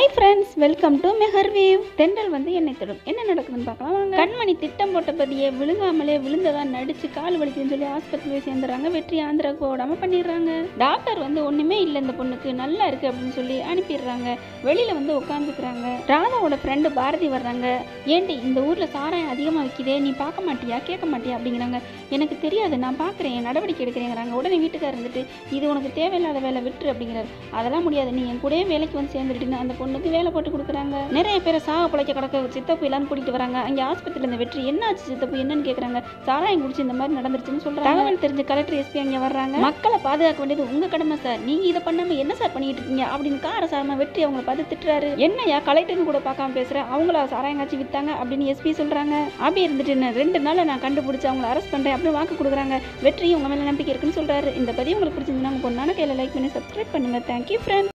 hi friends welcome to Mehar wave தென்றல் வந்து என்னை தொடும் என்ன நடக்குதுன்னு பார்க்கலாம் வாங்க கண்மணி திட்டம் போட்ட பதியை விழுங்காமலே விழுந்ததா நடிச்சு கால் வலிக்குதுன்னு சொல்லி ஆஸ்பத்திரி போய் சேர்ந்துறாங்க வெற்றி ஆந்திராவுக்கு போடாம பண்ணிடுறாங்க டாக்டர் வந்து ஒண்ணுமே இல்லை இந்த பொண்ணுக்கு நல்லா இருக்கு அப்படின்னு சொல்லி அனுப்பிடுறாங்க வெளியில வந்து உட்காந்துக்கிறாங்க ராதாவோட ஃப்ரெண்டு பாரதி வர்றாங்க ஏண்டி இந்த ஊர்ல சாராயம் அதிகமா விற்கிதே நீ பார்க்க மாட்டியா கேட்க மாட்டியா அப்படிங்கிறாங்க எனக்கு தெரியாது நான் பார்க்குறேன் நடவடிக்கை எடுக்கிறேங்கிறாங்க உடனே வீட்டுக்காரர் இருந்துட்டு இது உனக்கு தேவையில்லாத வேலை விட்டுரு அப்படிங்கிறாரு அதெல்லாம் முடியாது நீ என் கூடயே வேலைக்கு வந்து சேர்ந்துட்டுன்னு அந்த பொண்ணுக்கு வேலை போட்டு கொடுக்குறாங்க நிறைய பேரை சாக பிழைக்க கிடக்க சித்தப்பு எல்லாரும் கூட்டிட்டு வராங்க அங்கே ஆஸ்பத்திரியில் இந்த வெற்றி என்ன ஆச்சு சித்தப்பு என்னன்னு கேட்குறாங்க சாராயம் குடிச்சு இந்த மாதிரி நடந்துருச்சுன்னு சொல்றாங்க தகவல் தெரிஞ்ச கலெக்டர் எஸ்பி அங்கே வர்றாங்க மக்களை பாதுகாக்க வேண்டியது உங்க கடமை சார் நீங்க இதை பண்ணாம என்ன சார் பண்ணிட்டு இருக்கீங்க அப்படின்னு கார சாரமா வெற்றி அவங்கள பார்த்து திட்டுறாரு என்னையா கலெக்டர்னு கூட பார்க்காம பேசுற அவங்கள சாராயம் காய்ச்சி வித்தாங்க அப்படின்னு எஸ்பி சொல்றாங்க அப்படி இருந்துட்டு என்ன ரெண்டு நாள்ல நான் கண்டுபிடிச்சு அவங்கள அரெஸ்ட் பண்றேன் அப்படின்னு வாக்கு கொடுக்குறாங்க வெற்றி உங்க மேல நம்பிக்கை இருக்குன்னு சொல்றாரு இந்த பதிவு உங்களுக்கு பிடிச்சிருந்தா உங்க பொண்ணான கையில லைக் பண்ணி சப்ஸ்கிரைப் பண்ணுங்க தேங்க்யூ ஃப்ரெண்ட்ஸ்